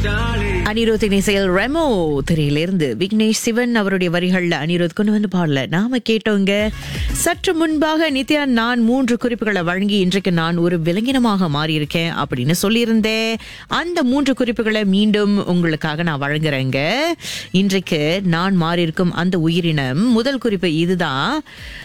அனிருத்தின் இசையில் ரெமோ திரையிலிருந்து விக்னேஷ் சிவன் அவருடைய வரிகள்ல அனிருத் கொண்டு வந்து பாடல நாம கேட்டோங்க சற்று முன்பாக நித்யா நான் மூன்று குறிப்புகளை வழங்கி இன்றைக்கு நான் ஒரு விலங்கினமாக மாறியிருக்கேன் அப்படின்னு சொல்லியிருந்தேன் அந்த மூன்று குறிப்புகளை மீண்டும் உங்களுக்காக நான் வழங்குறேங்க இன்றைக்கு நான் மாறியிருக்கும் அந்த உயிரினம் முதல் குறிப்பு இதுதான்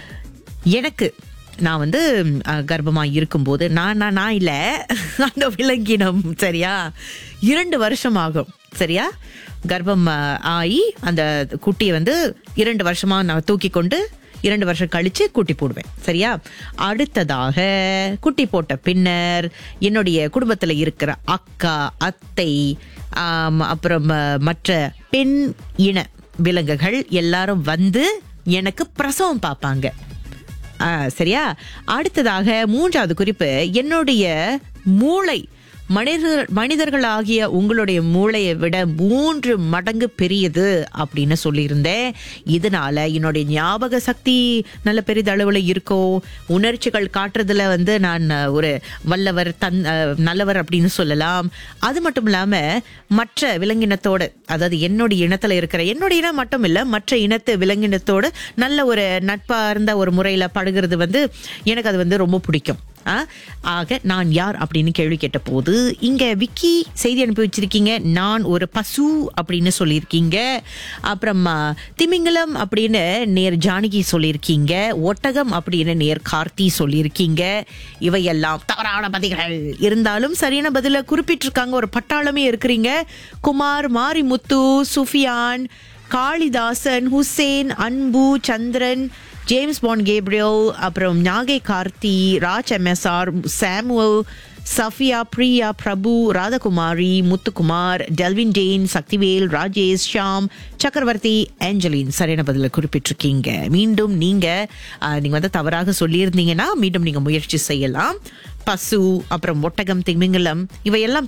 எனக்கு நான் வந்து அஹ், கர்ப்பமா இருக்கும்போது நான் நான் நான் இல்லை அந்த விலங்கினம் சரியா இரண்டு வருஷம் ஆகும் சரியா கர்ப்பம் அஹ், ஆகி அந்த குட்டியை வந்து இரண்டு வருஷமா நான் தூக்கி கொண்டு இரண்டு வருஷம் கழிச்சு குட்டி போடுவேன் சரியா அடுத்ததாக குட்டி போட்ட பின்னர் என்னுடைய குடும்பத்துல இருக்கிற அக்கா அத்தை ஆம், அப்புறம் அஹ், மற்ற பெண் இன விலங்குகள் எல்லாரும் வந்து எனக்கு பிரசவம் பார்ப்பாங்க ஆ, சரியா அடுத்ததாக மூன்றாவது குறிப்பு என்னுடைய மூளை மனிதர் மனிதர்களாகிய உங்களுடைய மூளையை விட மூன்று மடங்கு பெரியது அப்படின்னு சொல்லியிருந்தேன் இதனால என்னுடைய ஞாபக சக்தி நல்ல பெரிதளவில் இருக்கோ உணர்ச்சிகள் காட்டுறதுல வந்து நான் அஹ், ஒரு வல்லவர் தன் அஹ், நல்லவர் அப்படின்னு சொல்லலாம் அது மட்டும் இல்லாம மற்ற விலங்கினத்தோட அதாவது என்னுடைய இனத்துல இருக்கிற என்னுடைய இனம் மட்டும் இல்ல மற்ற இனத்து விலங்கினத்தோட நல்ல ஒரு நட்பா இருந்த ஒரு முறையில பழகுறது வந்து எனக்கு அது வந்து ரொம்ப பிடிக்கும் ஆ, ஆக நான் யார் அப்படின்னு கேள்வி கேட்ட போது இங்க விக்கி செய்தி அனுப்பி வச்சிருக்கீங்க நான் ஒரு பசு அப்படின்னு சொல்லியிருக்கீங்க அப்புறம் ஆ, திமிங்கலம் அப்படின்னு நேர் ஜானகி சொல்லியிருக்கீங்க ஒட்டகம் அப்படின்னு நேர் கார்த்தி சொல்லியிருக்கீங்க இவையெல்லாம் தவறான பதில்கள் இருந்தாலும் சரியான பதில குறிப்பிட்டிருக்காங்க ஒரு பட்டாளமே இருக்கிறீங்க Kumar Marimuthu Sufiyan Kalidasan Hussain Anbu Chandran James Bond Gabriel அப்புறம் Nagai Karthi Raj MSR Samuel Safiya Priya Prabhu Radhakumari Muthukumar Delvin Dan Sakthivel Rajesh Sham Chakravarthy Angeline சரியான பதில குறிப்பிட்டிருக்கீங்க மீண்டும் நீங்க அஹ், நீங்க வந்து தவறாக சொல்லியிருந்தீங்கன்னா மீண்டும் நீங்க முயற்சி செய்யலாம் பசு அப்புறம் ஒட்டகம் திமிங்கலம் இவையெல்லாம்